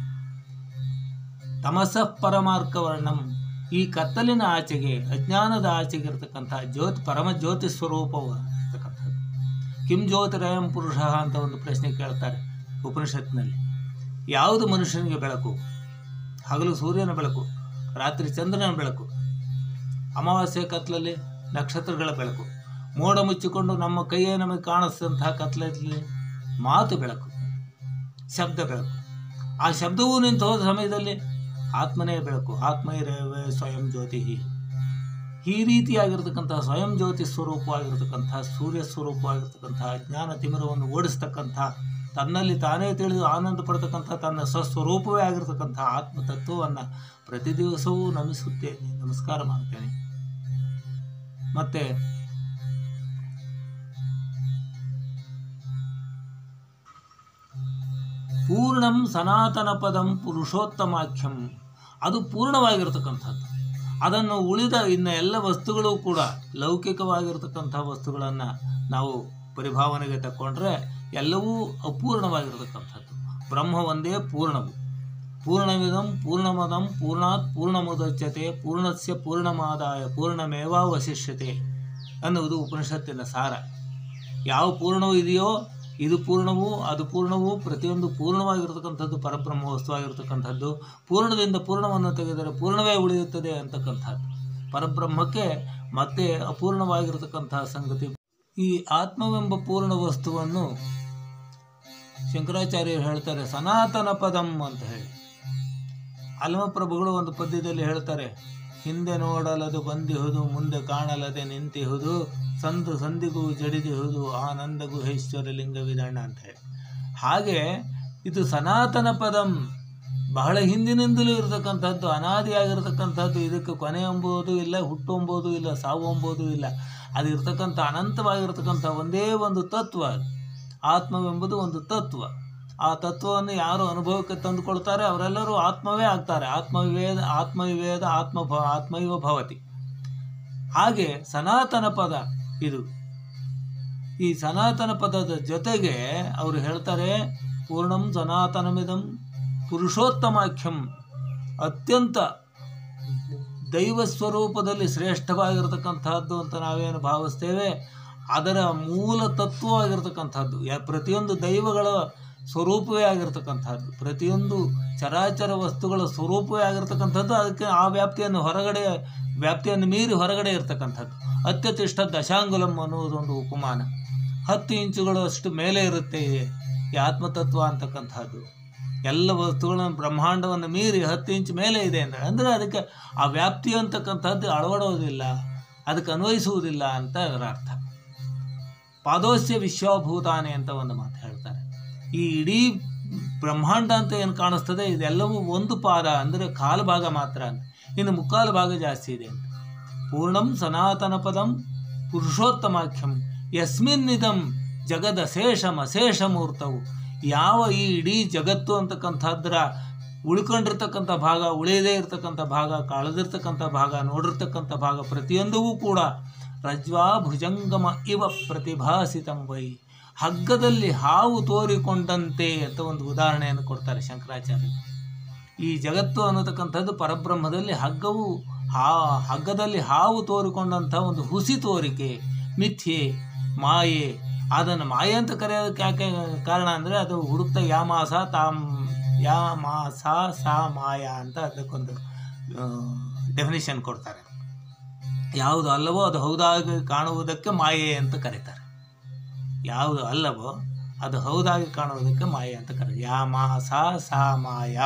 ತಮಸ ಪರಮಾರ್ಕವರ್ಣಂ ಈ ಕತ್ತಲಿನ ಆಚೆಗೆ ಅಜ್ಞಾನದ ಆಚೆಗೆ ಇರತಕ್ಕಂಥ ಜ್ಯೋತಿ ಪರಮ ಜ್ಯೋತಿ ಸ್ವರೂಪವು ಇರ್ತಕ್ಕಂಥದ್ದು ಕಿಂ ಜ್ಯೋತಿರಯಂ ಪುರುಷ ಅಂತ ಒಂದು ಪ್ರಶ್ನೆ ಕೇಳ್ತಾರೆ ಉಪನಿಷತ್ನಲ್ಲಿ ಯಾವುದು ಮನುಷ್ಯನಿಗೆ ಬೆಳಕು ಹಗಲು ಸೂರ್ಯನ ಬೆಳಕು ರಾತ್ರಿ ಚಂದ್ರನ ಬೆಳಕು ಅಮಾವಾಸ್ಯೆ ಕತ್ಲಲ್ಲಿ ನಕ್ಷತ್ರಗಳ ಬೆಳಕು ಮೋಡ ಮುಚ್ಚಿಕೊಂಡು ನಮ್ಮ ಕೈಯೇ ನಮಗೆ ಕಾಣಿಸಿದಂತಹ ಕತ್ಲಲ್ಲಿ ಮಾತು ಬೆಳಕು ಶಬ್ದ ಬೆಳಕು ಆ ಶಬ್ದವೂ ನಿಂತು ಹೋದ ಸಮಯದಲ್ಲಿ ಆತ್ಮನೇ ಬೆಳಕು ಆತ್ಮೈರವೇ ಸ್ವಯಂ ಜ್ಯೋತಿ ಈ ರೀತಿಯಾಗಿರ್ತಕ್ಕಂತಹ ಸ್ವಯಂ ಜ್ಯೋತಿ ಸ್ವರೂಪವಾಗಿರ್ತಕ್ಕಂತಹ ಸೂರ್ಯ ಸ್ವರೂಪವಾಗಿರ್ತಕ್ಕಂತಹ ಜ್ಞಾನ ತಿಮಿರವನ್ನು ಓಡಿಸ್ತಕ್ಕಂಥ ತನ್ನಲ್ಲಿ ತಾನೇ ತಿಳಿದು ಆನಂದ ಪಡ್ತಕ್ಕಂಥ ತನ್ನ ಸ್ವಸ್ವರೂಪವೇ ಆಗಿರ್ತಕ್ಕಂಥ ಆತ್ಮತತ್ವವನ್ನು ಪ್ರತಿ ದಿವಸವೂ ನಮಿಸುತ್ತೇನೆ ನಮಸ್ಕಾರ ಮಾಡ್ತೇನೆ ಮತ್ತೆ ಪೂರ್ಣಂ ಸನಾತನ ಪದಂ ಪುರುಷೋತ್ತಮಾಖ್ಯಂ ಅದು ಪೂರ್ಣವಾಗಿರ್ತಕ್ಕಂಥದ್ದು ಅದನ್ನು ಉಳಿದ ಇನ್ನು ಎಲ್ಲ ವಸ್ತುಗಳು ಕೂಡ ಲೌಕಿಕವಾಗಿರ್ತಕ್ಕಂಥ ವಸ್ತುಗಳನ್ನು ನಾವು ಪರಿಭಾವನೆಗೆ ತಕ್ಕೊಂಡ್ರೆ ಎಲ್ಲವೂ ಅಪೂರ್ಣವಾಗಿರತಕ್ಕಂಥದ್ದು ಬ್ರಹ್ಮ ಒಂದೇ ಪೂರ್ಣವು ಪೂರ್ಣವಿದಂ ಪೂರ್ಣಮದಂ ಪೂರ್ಣಾತ್ ಪೂರ್ಣಮುದಚ್ಯತೆ ಪೂರ್ಣಸ್ಯ ಪೂರ್ಣಮಾದಾಯ ಪೂರ್ಣಮೇವಾವಶಿಷ್ಯತೆ ಅನ್ನುವುದು ಉಪನಿಷತ್ತಿನ ಸಾರ ಯಾವ ಪೂರ್ಣವೂ ಇದೆಯೋ ಇದು ಪೂರ್ಣವು ಅದು ಪೂರ್ಣವು ಪ್ರತಿಯೊಂದು ಪೂರ್ಣವಾಗಿರ್ತಕ್ಕಂಥದ್ದು ಪರಬ್ರಹ್ಮ ವಸ್ತುವಾಗಿರ್ತಕ್ಕಂಥದ್ದು ಪೂರ್ಣದಿಂದ ಪೂರ್ಣವನ್ನು ತೆಗೆದರೆ ಪೂರ್ಣವೇ ಉಳಿಯುತ್ತದೆ ಅಂತಕ್ಕಂಥದ್ದು ಪರಬ್ರಹ್ಮಕ್ಕೆ ಮತ್ತೆ ಅಪೂರ್ಣವಾಗಿರ್ತಕ್ಕಂತಹ ಸಂಗತಿ ಈ ಆತ್ಮವೆಂಬ ಪೂರ್ಣ ವಸ್ತುವನ್ನು ಶಂಕರಾಚಾರ್ಯರು ಹೇಳ್ತಾರೆ ಸನಾತನ ಪದಂ ಅಂತ ಹೇಳಿ ಅಲ್ಮಪ್ರಭುಗಳು ಒಂದು ಪದ್ಯದಲ್ಲಿ ಹೇಳ್ತಾರೆ ಹಿಂದೆ ನೋಡಲದು ಬಂದಿಹುದು ಮುಂದೆ ಕಾಣಲದೆ ನಿಂತಿಹುದು ಸಂದು ಸಂದಿಗೂ ಜಡಿದಿಹುದು ಆನಂದ ಗುಹೇಶ್ವರ ಲಿಂಗವಿದಣ್ಣ ಅಂತ ಹೇಳಿ ಹಾಗೆ ಇದು ಸನಾತನ ಪದಂ ಬಹಳ ಹಿಂದಿನಿಂದಲೂ ಇರತಕ್ಕಂಥದ್ದು ಅನಾದಿಯಾಗಿರ್ತಕ್ಕಂಥದ್ದು ಇದಕ್ಕೆ ಕೊನೆ ಎಂಬುದು ಇಲ್ಲ ಹುಟ್ಟು ಎಂಬುದು ಇಲ್ಲ ಸಾವು ಎಂಬುದು ಇಲ್ಲ ಅದು ಇರ್ತಕ್ಕಂಥ ಅನಂತವಾಗಿರ್ತಕ್ಕಂಥ ಒಂದೇ ಒಂದು ತತ್ವ ಅದು. ಆತ್ಮವೆಂಬುದು ಒಂದು ತತ್ವ ಆ ತತ್ವವನ್ನು ಯಾರು ಅನುಭವಕ್ಕೆ ತಂದುಕೊಳ್ತಾರೆ ಅವರೆಲ್ಲರೂ ಆತ್ಮವೇ ಆಗ್ತಾರೆ ಆತ್ಮವಿವೇದ ಆತ್ಮವಿವೇದ ಆತ್ಮ ಭ ಆತ್ಮೈವ ಭವತಿ ಹಾಗೆ ಸನಾತನ ಪದ ಇದು ಈ ಸನಾತನ ಪದದ ಜೊತೆಗೆ ಅವರು ಹೇಳ್ತಾರೆ ಪೂರ್ಣಂ ಸನಾತನಮಿದಂ ಪುರುಷೋತ್ತಮಾಖ್ಯಂ ಅತ್ಯಂತ ದೈವ ಸ್ವರೂಪದಲ್ಲಿ ಶ್ರೇಷ್ಠವಾಗಿರತಕ್ಕಂಥದ್ದು ಅಂತ ನಾವೇನು ಭಾವಿಸ್ತೇವೆ ಅದರ ಮೂಲ ತತ್ವವಾಗಿರ್ತಕ್ಕಂಥದ್ದು ಯಾ ಪ್ರತಿಯೊಂದು ದೈವಗಳ ಸ್ವರೂಪವೇ ಆಗಿರ್ತಕ್ಕಂಥದ್ದು ಪ್ರತಿಯೊಂದು ಚರಾಚರ ವಸ್ತುಗಳ ಸ್ವರೂಪವೇ ಆಗಿರ್ತಕ್ಕಂಥದ್ದು ಅದಕ್ಕೆ ಆ ವ್ಯಾಪ್ತಿಯನ್ನು ಹೊರಗಡೆ ವ್ಯಾಪ್ತಿಯನ್ನು ಮೀರಿ ಹೊರಗಡೆ ಇರ್ತಕ್ಕಂಥದ್ದು ಅತ್ಯತಿಷ್ಠ ದಶಾಂಗುಲಂ ಅನ್ನುವುದೊಂದು ಉಪಮಾನ ಹತ್ತು ಇಂಚುಗಳಷ್ಟು ಮೇಲೆ ಇರುತ್ತೆ ಈ ಆತ್ಮತತ್ವ ಅಂತಕ್ಕಂಥದ್ದು ಎಲ್ಲ ವಸ್ತುಗಳನ್ನು ಬ್ರಹ್ಮಾಂಡವನ್ನು ಮೀರಿ ಹತ್ತು ಇಂಚ್ ಮೇಲೆ ಇದೆ ಅಂದರೆ ಅಂದರೆ ಅದಕ್ಕೆ ಆ ವ್ಯಾಪ್ತಿ ಅಂತಕ್ಕಂಥದ್ದು ಅಳವಡೋದಿಲ್ಲ ಅದಕ್ಕೆ ಅನ್ವಯಿಸುವುದಿಲ್ಲ ಅಂತ ಅದರ ಅರ್ಥ ಪಾದೋಸ್ಯ ವಿಶ್ವಭೂತಾನೆ ಅಂತ ಒಂದು ಮಾತು ಹೇಳ್ತಾರೆ ಈ ಇಡೀ ಬ್ರಹ್ಮಾಂಡ ಅಂತ ಏನು ಕಾಣಿಸ್ತದೆ ಇದೆಲ್ಲವೂ ಒಂದು ಪಾದ ಅಂದರೆ ಕಾಲು ಭಾಗ ಮಾತ್ರ ಅಂತ ಇನ್ನು ಮುಕ್ಕಾಲು ಭಾಗ ಜಾಸ್ತಿ ಇದೆ ಅಂತ ಪೂರ್ಣಂ ಸನಾತನ ಪದಂ ಪುರುಷೋತ್ತಮಾಖ್ಯಂ ಯಸ್ಮಿನ್ನಿದಂ ಜಗದಶೇಷಂ ಅಶೇಷ ಮೂರ್ತವು ಯಾವ ಈ ಇಡೀ ಜಗತ್ತು ಅಂತಕ್ಕಂಥದ್ರ ಉಳ್ಕೊಂಡಿರ್ತಕ್ಕಂಥ ಭಾಗ ಉಳಿಯದೇ ಇರತಕ್ಕಂಥ ಭಾಗ ಕಳೆದಿರ್ತಕ್ಕಂಥ ಭಾಗ ನೋಡಿರ್ತಕ್ಕಂಥ ಭಾಗ ಪ್ರತಿಯೊಂದೂ ಕೂಡ ರಜ್ವಾ ಭುಜಂಗಮ ಇವ ಪ್ರತಿಭಾಸಿತಂ ವೈ ಹಗ್ಗದಲ್ಲಿ ಹಾವು ತೋರಿಕೊಂಡಂತೆ ಅಂತ ಒಂದು ಉದಾಹರಣೆಯನ್ನು ಕೊಡ್ತಾರೆ ಶಂಕರಾಚಾರ್ಯರು ಈ ಜಗತ್ತು ಅನ್ನತಕ್ಕಂಥದ್ದು ಪರಬ್ರಹ್ಮದಲ್ಲಿ ಹಗ್ಗವು ಹಾ ಹಗ್ಗದಲ್ಲಿ ಹಾವು ತೋರಿಕೊಂಡಂಥ ಒಂದು ಹುಸಿ ತೋರಿಕೆ ಮಿಥ್ಯೆ ಮಾಯೆ ಅದನ್ನು ಮಾಯೆ ಅಂತ ಕರೆಯೋದಕ್ಕೆ ಯಾಕೆ ಕಾರಣ ಅಂದರೆ ಅದು ಹುಡುಕ್ತಾ ಯಾಮಾಸ ತಾಮ್ ಯಾಮಾಸ ಸಾ ಮಾಯ ಅಂತ ಅದಕ್ಕೊಂದು ಡೆಫಿನಿಷನ್ ಕೊಡ್ತಾರೆ ಯಾವುದು ಅಲ್ಲವೋ ಅದು ಹೌದಾಗಿ ಕಾಣುವುದಕ್ಕೆ ಮಾಯೆ ಅಂತ ಕರೀತಾರೆ ಯಾವುದು ಅಲ್ಲವೋ ಅದು ಹೌದಾಗಿ ಕಾಣುವುದಕ್ಕೆ ಮಾಯೆ ಅಂತ ಕರೀತಾರೆ ಯಾ ಮಾ ಸಾ ಸಾ ಮಾಯ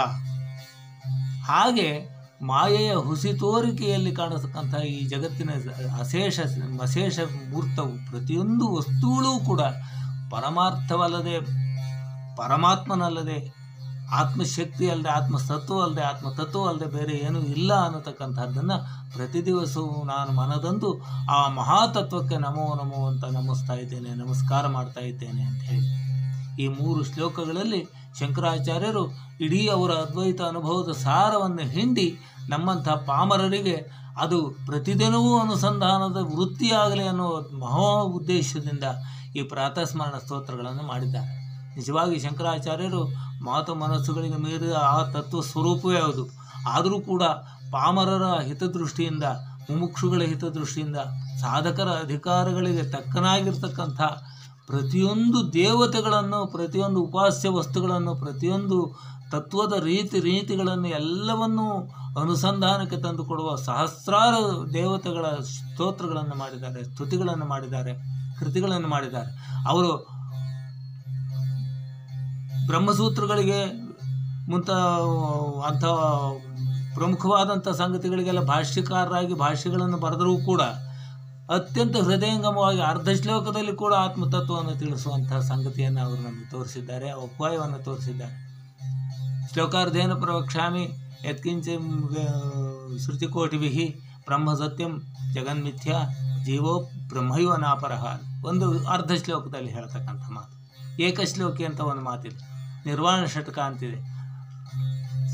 ಹಾಗೆ ಮಾಯೆಯ ಹುಸಿ ತೋರಿಕೆಯಲ್ಲಿ ಕಾಣತಕ್ಕಂಥ ಈ ಜಗತ್ತಿನ ಅಶೇಷ ಅಶೇಷ ಮೂರ್ತವು ಪ್ರತಿಯೊಂದು ವಸ್ತುಗಳೂ ಕೂಡ ಪರಮಾರ್ಥವಲ್ಲದೆ ಪರಮಾತ್ಮನಲ್ಲದೆ ಆತ್ಮಶಕ್ತಿ ಅಲ್ಲದೆ ಆತ್ಮಸತ್ವ ಅಲ್ಲದೆ ಆತ್ಮತತ್ವ ಅಲ್ಲದೆ ಬೇರೆ ಏನೂ ಇಲ್ಲ ಅನ್ನತಕ್ಕಂಥದ್ದನ್ನು ಪ್ರತಿ ದಿವಸವೂ ನಾನು ಮನದಂದು ಆ ಮಹಾತತ್ವಕ್ಕೆ ನಮೋ ನಮೋ ಅಂತ ನಮಿಸ್ತಾ ಇದ್ದೇನೆ ನಮಸ್ಕಾರ ಮಾಡ್ತಾ ಇದ್ದೇನೆ ಅಂತ ಹೇಳಿ ಈ ಮೂರು ಶ್ಲೋಕಗಳಲ್ಲಿ ಶಂಕರಾಚಾರ್ಯರು ಇಡೀ ಅವರ ಅದ್ವೈತ ಅನುಭವದ ಸಾರವನ್ನು ಹಿಂಡಿ ನಮ್ಮಂಥ ಪಾಮರರಿಗೆ ಅದು ಪ್ರತಿದಿನವೂ ಅನುಸಂಧಾನದ ವೃತ್ತಿಯಾಗಲಿ ಅನ್ನೋ ಮಹಾ ಉದ್ದೇಶದಿಂದ ಈ ಪ್ರಾತಸ್ಮರಣ ಸ್ತೋತ್ರಗಳನ್ನು ಮಾಡಿದ್ದಾರೆ ನಿಜವಾಗಿ ಶಂಕರಾಚಾರ್ಯರು ಮಾತು ಮನಸ್ಸುಗಳಿಗೆ ಮೀರಿದ ಆ ತತ್ವ ಸ್ವರೂಪವೇ ಹೌದು ಆದರೂ ಕೂಡ ಪಾಮರರ ಹಿತದೃಷ್ಟಿಯಿಂದ ಮುಮುಕ್ಷುಗಳ ಹಿತದೃಷ್ಟಿಯಿಂದ ಸಾಧಕರ ಅಧಿಕಾರಗಳಿಗೆ ತಕ್ಕನಾಗಿರ್ತಕ್ಕಂಥ ಪ್ರತಿಯೊಂದು ದೇವತೆಗಳನ್ನು ಪ್ರತಿಯೊಂದು ಉಪಾಸ್ಯ ವಸ್ತುಗಳನ್ನು ಪ್ರತಿಯೊಂದು ತತ್ವದ ರೀತಿ ರೀತಿಗಳನ್ನು ಎಲ್ಲವನ್ನೂ ಅನುಸಂಧಾನಕ್ಕೆ ತಂದುಕೊಡುವ ಸಹಸ್ರಾರು ದೇವತೆಗಳ ಸ್ತೋತ್ರಗಳನ್ನು ಮಾಡಿದ್ದಾರೆ ಸ್ತುತಿಗಳನ್ನು ಮಾಡಿದ್ದಾರೆ ಕೃತಿಗಳನ್ನು ಮಾಡಿದ್ದಾರೆ ಅವರು ಬ್ರಹ್ಮಸೂತ್ರಗಳಿಗೆ ಮುಂತ ಅಂಥ ಪ್ರಮುಖವಾದಂಥ ಸಂಗತಿಗಳಿಗೆಲ್ಲ ಭಾಷ್ಯಕಾರರಾಗಿ ಭಾಷ್ಯಗಳನ್ನು ಬರೆದರೂ ಕೂಡ ಅತ್ಯಂತ ಹೃದಯಂಗಮವಾಗಿ ಅರ್ಧ ಶ್ಲೋಕದಲ್ಲಿ ಕೂಡ ಆತ್ಮತತ್ವವನ್ನು ತಿಳಿಸುವಂತಹ ಸಂಗತಿಯನ್ನು ಅವರು ನಮಗೆ ತೋರಿಸಿದ್ದಾರೆ ಆ ಉಪಾಯವನ್ನು ತೋರಿಸಿದ್ದಾರೆ ಶ್ಲೋಕಾರ್ಧೇನ ಪ್ರವಕ್ಷ್ಯಾಮಿ ಯತ್ಕಿಂಚ ಶ್ರುತಿಕೋಟಿಭಿ ಬ್ರಹ್ಮ ಸತ್ಯಂ ಜಗನ್ಮಿಥ್ಯ ಜೀವೋ ಬ್ರಹ್ಮೈವ ನಾಪರಹ ಒಂದು ಅರ್ಧ ಶ್ಲೋಕದಲ್ಲಿ ಹೇಳ್ತಕ್ಕಂಥ ಮಾತು ಏಕಶ್ಲೋಕಿ ಅಂತ ಒಂದು ಮಾತಿದೆ ನಿರ್ವಾಣ ಷಟ್ಕ ಅಂತಿದೆ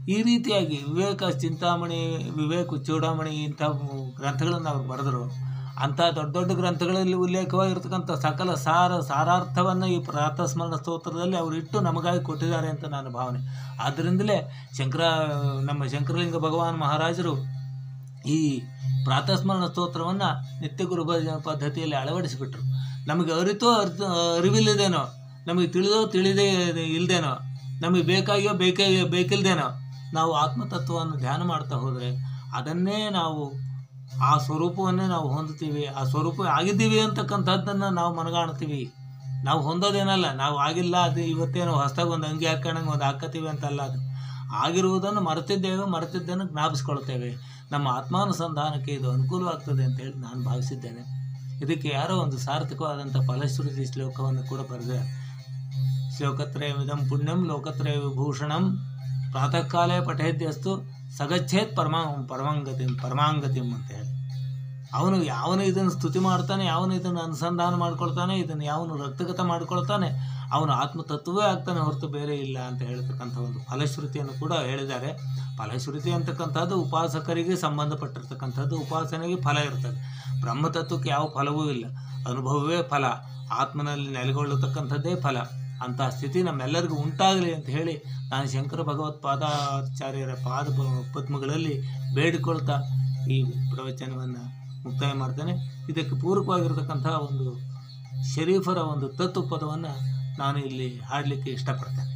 ಈ ರೀತಿಯಾಗಿ ವಿವೇಕ ಚಿಂತಾಮಣಿ ವಿವೇಕ ಚೂಡಾಮಣಿ ಇಂಥ ಗ್ರಂಥಗಳನ್ನು ಅವ್ರು ಬರೆದರು ಅಂಥ ದೊಡ್ಡ ದೊಡ್ಡ ಗ್ರಂಥಗಳಲ್ಲಿ ಉಲ್ಲೇಖವಾಗಿರ್ತಕ್ಕಂಥ ಸಕಲ ಸಾರ ಸಾರಾರ್ಥವನ್ನು ಈ ಪ್ರಾತಸ್ಮರಣ ಸ್ತೋತ್ರದಲ್ಲಿ ಅವರು ಇಟ್ಟು ನಮಗಾಗಿ ಕೊಟ್ಟಿದ್ದಾರೆ ಅಂತ ನನ್ನ ಭಾವನೆ ಆದ್ದರಿಂದಲೇ ಶಂಕರ ನಮ್ಮ ಶಂಕರಲಿಂಗ ಭಗವಾನ್ ಮಹಾರಾಜರು ಈ ಪ್ರಾತಸ್ಮರಣ ಸ್ತೋತ್ರವನ್ನು ನಿತ್ಯ ಗುರು ಭಜ- ಪದ್ಧತಿಯಲ್ಲಿ ಅಳವಡಿಸಿಬಿಟ್ರು ನಮಗೆ ಅರಿತೋ ಅರ್ಥ ಅರಿವಿಲ್ಲದೇನೋ ನಮಗೆ ತಿಳಿದೋ ತಿಳಿದೇ ಇಲ್ಲದೇನೋ ನಮಗೆ ಬೇಕಾಗಿಯೋ ಬೇಕಾಗಿಯೋ ಬೇಕಿಲ್ದೇನೋ ನಾವು ಆತ್ಮತತ್ವವನ್ನು ಧ್ಯಾನ ಮಾಡ್ತಾ ಹೋದರೆ ಅದನ್ನೇ ನಾವು ಆ ಸ್ವರೂಪವನ್ನೇ ನಾವು ಹೊಂದುತ್ತೀವಿ ಆ ಸ್ವರೂಪ ಆಗಿದ್ದೀವಿ ಅಂತಕ್ಕಂಥದ್ದನ್ನು ನಾವು ಮನಗಾಣ್ತೀವಿ ನಾವು ಹೊಂದೋದೇನಲ್ಲ ನಾವು ಆಗಿಲ್ಲ ಅದು ಇವತ್ತೇನೋ ಹೊಸದಾಗಿ ಒಂದು ಅಂಗಿ ಹಾಕೊಂಡಂಗೆ ಒಂದು ಹಾಕತ್ತೀವಿ ಅಂತಲ್ಲ ಅದು ಆಗಿರುವುದನ್ನು ಮರೆತಿದ್ದೇವೆ ಮರೆತಿದ್ದನ್ನು ಜ್ಞಾಪಿಸ್ಕೊಳ್ತೇವೆ ನಮ್ಮ ಆತ್ಮಾನುಸಂಧಾನಕ್ಕೆ ಇದು ಅನುಕೂಲವಾಗ್ತದೆ ಅಂತ ಹೇಳಿ ನಾನು ಭಾವಿಸಿದ್ದೇನೆ ಇದಕ್ಕೆ ಯಾರೋ ಒಂದು ಸಾರ್ಥಕವಾದಂಥ ಫಲಶ್ರುತಿ ಶ್ಲೋಕವನ್ನು ಕೂಡ ಬರೆದೆ ಶ್ಲೋಕತ್ರಯಮಿದಂ ಪುಣ್ಯಂ ಲೋಕತ್ರಯ ವಿಭೂಷಣಂ ಪ್ರಾತಃ ಕಾಲೇ ಪಠೇದ್ಯಸ್ತು ಸಗಚ್ಚೇತ್ ಪರಮ ಪರಮಾಂಗತಿಂ ಪರಮಾಂಗತಿಂ ಅಂತ ಹೇಳಿ ಅವನು ಯಾವನು ಇದನ್ನು ಸ್ತುತಿ ಮಾಡ್ತಾನೆ ಯಾವನು ಇದನ್ನು ಅನುಸಂಧಾನ ಮಾಡ್ಕೊಳ್ತಾನೆ ಇದನ್ನು ಯಾವನು ರಕ್ತಗತ ಮಾಡ್ಕೊಳ್ತಾನೆ ಅವನು ಆತ್ಮತತ್ವವೇ ಆಗ್ತಾನೆ ಹೊರತು ಬೇರೆ ಇಲ್ಲ ಅಂತ ಹೇಳ್ತಕ್ಕಂಥ ಒಂದು ಫಲಶ್ರುತಿಯನ್ನು ಕೂಡ ಹೇಳಿದ್ದಾರೆ ಫಲಶ್ರುತಿ ಅಂತಕ್ಕಂಥದ್ದು ಉಪಾಸಕರಿಗೆ ಸಂಬಂಧಪಟ್ಟಿರ್ತಕ್ಕಂಥದ್ದು ಉಪಾಸನೆಗೆ ಫಲ ಇರ್ತದೆ ಬ್ರಹ್ಮತತ್ವಕ್ಕೆ ಯಾವ ಫಲವೂ ಇಲ್ಲ ಅನುಭವವೇ ಫಲ ಆತ್ಮನಲ್ಲಿ ನೆಲೆಗೊಳ್ಳತಕ್ಕಂಥದ್ದೇ ಫಲ ಅಂತಹ ಸ್ಥಿತಿ ನಮ್ಮೆಲ್ಲರಿಗೂ ಉಂಟಾಗಲಿ ಅಂತ ಹೇಳಿ ನಾನು ಶಂಕರ ಭಗವತ್ಪಾದಾಚಾರ್ಯರ ಪಾದ ಪ- ಪದ್ಮಗಳಲ್ಲಿ ಬೇಡಿಕೊಳ್ತಾ ಈ ಪ್ರವಚನವನ್ನು ಮುಕ್ತಾಯ ಮಾಡ್ತೇನೆ ಇದಕ್ಕೆ ಪೂರಕವಾಗಿರತಕ್ಕಂತಹ ಒಂದು ಶರೀಫರ ಒಂದು ತತ್ವ ಪದವನ್ನು ನಾನು ಇಲ್ಲಿ ಹಾಡಲಿಕ್ಕೆ ಇಷ್ಟಪಡ್ತೇನೆ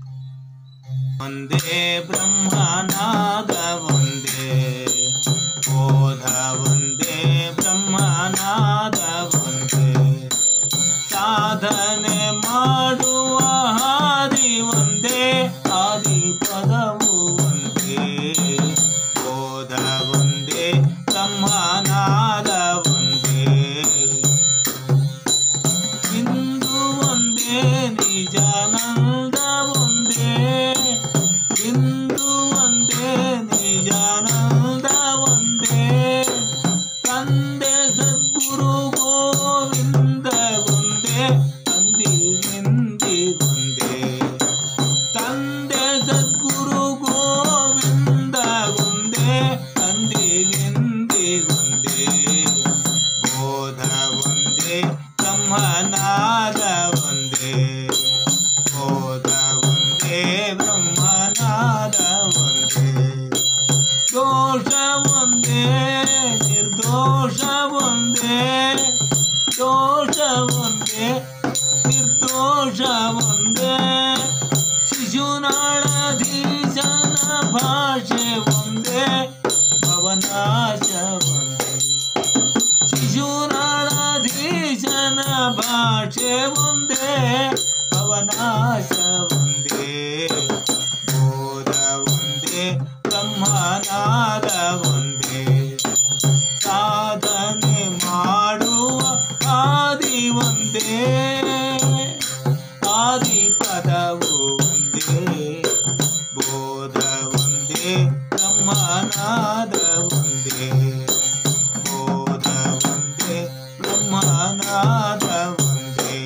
ಒಂದೇ ಬ್ರಹ್ಮನಾದ ಒಂದೇ ಬೋಧ ಒಂದೇ ಬ್ರಹ್ಮನಾದ ಒಂದೇ ಸಾಧನೆ ಮಾಡುವ ಹಾದಿ ಒಂದೇ ಆದಿ ಪದವು ಒಂದೇ ಬೋಧ ಒಂದೇ ಬ್ರಹ್ಮನಾದ ಒಂದೇ ಇಂದು ಒಂದೇ ನಿಜಾನಂದ ಒಂದೇ ಇಂದು ಒಂದೇ ನಿಜಾನಂದ ಒಂದೇ ತಂದೆ ಸದ್ಗುರು ಗೋವಿಂದ ಒಂದೇ ತಂದಿಗಿಂದಿಗೊಂದೇ ತಂದೆ ಸದ್ಗುರು ಗೋವಿಂದ ಒಂದೇ ತಂದಿಗಿಂದಿಗೊಂದೇ ಬೋಧ ಒಂದೇ ಬ್ರಹ್ಮನಾದ ಒಂದೇ ಬೋಧ ಒಂದೇ ಬ್ರಹ್ಮನಾದ ಒಂದೇ ದೋಷ ಒಂದೇ ನಿರ್ದೋಷ ಒಂದೇ ದೋಷ ಒಂದೇ ನಿರ್ದೋಷ ಒಂದೇ ಶಿಶುನಾಳಧೀಶನ ಭಾಷೆ ಒಂದೇ ಭವನಾಶ ಒಂದೇ ಶಿಶುನಾಳಧೀಶನ ಭಾಷೆ ಒಂದೇ ಭವನಾಶ ಒಂದೇ ಬೋಧ ಒಂದೇ ಬ್ರಹ್ಮನಾದ ಒಂದೇ ಸಾಧನೆ ಮಾಡುವ ಆದಿ ಒಂದೇ ಆದಿ ಪದವು ಒಂದೇ ಬೋಧ ಒಂದೇ ಬ್ರಹ್ಮನಾದ ಒಂದೇ ಬೋಧ ಒಂದೇ ಬ್ರಹ್ಮನಾದ ಒಂದೇ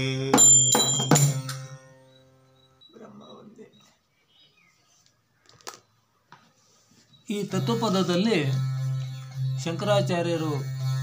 ಬ್ರಹ್ಮ ಒಂದೇ ಈ ತತ್ವಪದದಲ್ಲಿ ಶಂಕರಾಚಾರ್ಯರು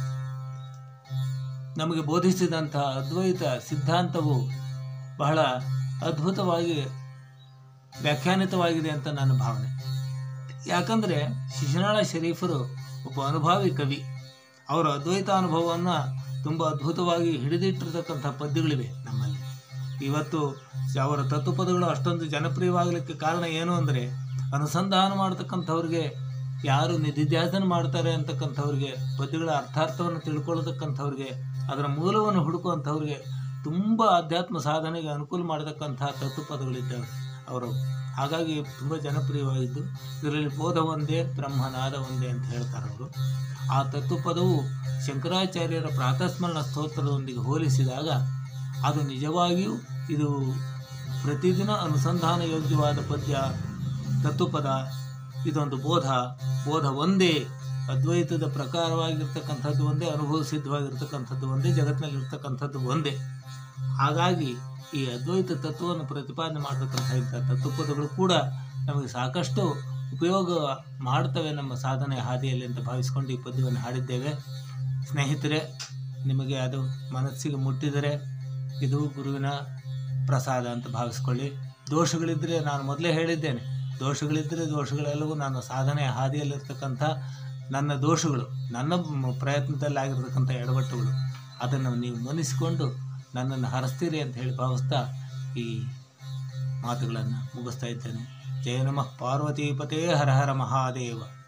ನಮಗೆ ಬೋಧಿಸಿದಂಥ ಅದ್ವೈತ ಸಿದ್ಧಾಂತವು ಬಹಳ ಅದ್ಭುತವಾಗಿ ವ್ಯಾಖ್ಯಾನಿತವಾಗಿದೆ ಅಂತ ನನ್ನ ಭಾವನೆ ಯಾಕಂದರೆ ಶಿಶುನಾಳ ಶರೀಫರು ಒಬ್ಬ ಅನುಭಾವಿ ಕವಿ ಅವರ ಅದ್ವೈತ ಅನುಭವವನ್ನು ತುಂಬ ಅದ್ಭುತವಾಗಿ ಹಿಡಿದಿಟ್ಟಿರ್ತಕ್ಕಂಥ ಪದ್ಯಗಳಿವೆ ನಮ್ಮಲ್ಲಿ ಇವತ್ತು ಅವರ ತತ್ವಪದಗಳು ಅಷ್ಟೊಂದು ಜನಪ್ರಿಯವಾಗಲಿಕ್ಕೆ ಕಾರಣ ಏನು ಅಂದರೆ ಅನುಸಂಧಾನ ಮಾಡ್ತಕ್ಕಂಥವ್ರಿಗೆ ಯಾರು ನಿಧಿಧ್ಯಾಸನ ಮಾಡ್ತಾರೆ ಅಂತಕ್ಕಂಥವ್ರಿಗೆ ಪದ್ಯಗಳ ಅರ್ಥಾರ್ಥವನ್ನು ತಿಳ್ಕೊಳ್ಳತಕ್ಕಂಥವ್ರಿಗೆ ಅದರ ಮೂಲವನ್ನು ಹುಡುಕುವಂಥವ್ರಿಗೆ ತುಂಬ ಅಧ್ಯಾತ್ಮ ಸಾಧನೆಗೆ ಅನುಕೂಲ ಮಾಡತಕ್ಕಂಥ ತತ್ವಪದಗಳಿದ್ದಾವೆ ಅವರು ಹಾಗಾಗಿ ತುಂಬ ಜನಪ್ರಿಯವಾಗಿದ್ದು ಇದರಲ್ಲಿ ಬೋಧ ಒಂದೇ ಬ್ರಹ್ಮನಾದ ಒಂದೇ ಅಂತ ಹೇಳ್ತಾರೆ ಅವರು ಆ ತತ್ವಪದವು ಶಂಕರಾಚಾರ್ಯರ ಪ್ರಾತಸ್ಮರಣ ಸ್ತೋತ್ರದೊಂದಿಗೆ ಹೋಲಿಸಿದಾಗ ಅದು ನಿಜವಾಗಿಯೂ ಇದು ಪ್ರತಿದಿನ ಅನುಸಂಧಾನ ಯೋಗ್ಯವಾದ ಪದ್ಯ ತತ್ವಪದ ಇದೊಂದು ಬೋಧ ಬೋಧ ಒಂದೇ ಅದ್ವೈತದ ಪ್ರಕಾರವಾಗಿರ್ತಕ್ಕಂಥದ್ದು ಒಂದೇ ಅನುಭವ ಸಿದ್ಧವಾಗಿರ್ತಕ್ಕಂಥದ್ದು ಒಂದೇ ಜಗತ್ತಿನಲ್ಲಿ ಇರ್ತಕ್ಕಂಥದ್ದು ಒಂದೇ ಹಾಗಾಗಿ ಈ ಅದ್ವೈತ ತತ್ವವನ್ನು ಪ್ರತಿಪಾದನೆ ಮಾಡತಕ್ಕಂಥ ಇಂಥ ತತ್ವಪದಗಳು ಕೂಡ ನಮಗೆ ಸಾಕಷ್ಟು ಉಪಯೋಗ ಮಾಡ್ತವೆ ನಮ್ಮ ಸಾಧನೆ ಹಾದಿಯಲ್ಲಿ ಅಂತ ಭಾವಿಸ್ಕೊಂಡು ಈ ಪದ್ಯವನ್ನು ಹಾಡಿದ್ದೇವೆ ಸ್ನೇಹಿತರೆ ನಿಮಗೆ ಅದು ಮನಸ್ಸಿಗೆ ಮುಟ್ಟಿದರೆ ಇದು ಗುರುವಿನ ಪ್ರಸಾದ ಅಂತ ಭಾವಿಸ್ಕೊಳ್ಳಿ ದೋಷಗಳಿದ್ದರೆ ನಾನು ಮೊದಲೇ ಹೇಳಿದ್ದೇನೆ ದೋಷಗಳಿದ್ದರೆ ದೋಷಗಳೆಲ್ಲವೂ ನನ್ನ ಸಾಧನೆಯ ಹಾದಿಯಲ್ಲಿರ್ತಕ್ಕಂಥ ನನ್ನ ದೋಷಗಳು ನನ್ನ ಮ್- ಪ್ರಯತ್ನದಲ್ಲಿ ಆಗಿರ್ತಕ್ಕಂಥ ಎಡವಟ್ಟುಗಳು ಅದನ್ನು ನೀವು ಮನಿಸಿಕೊಂಡು ನನ್ನನ್ನು ಹರಿಸ್ತೀರಿ ಅಂತ ಹೇಳಿ ಭಾವಿಸ್ತಾ ಈ ಮಾತುಗಳನ್ನು ಮುಗಿಸ್ತಾ ಇದ್ದೇನೆ ಜಯ ನಮಃ ಪಾರ್ವತೀಪತೇ ಹರ ಹರ ಮಹಾದೇವ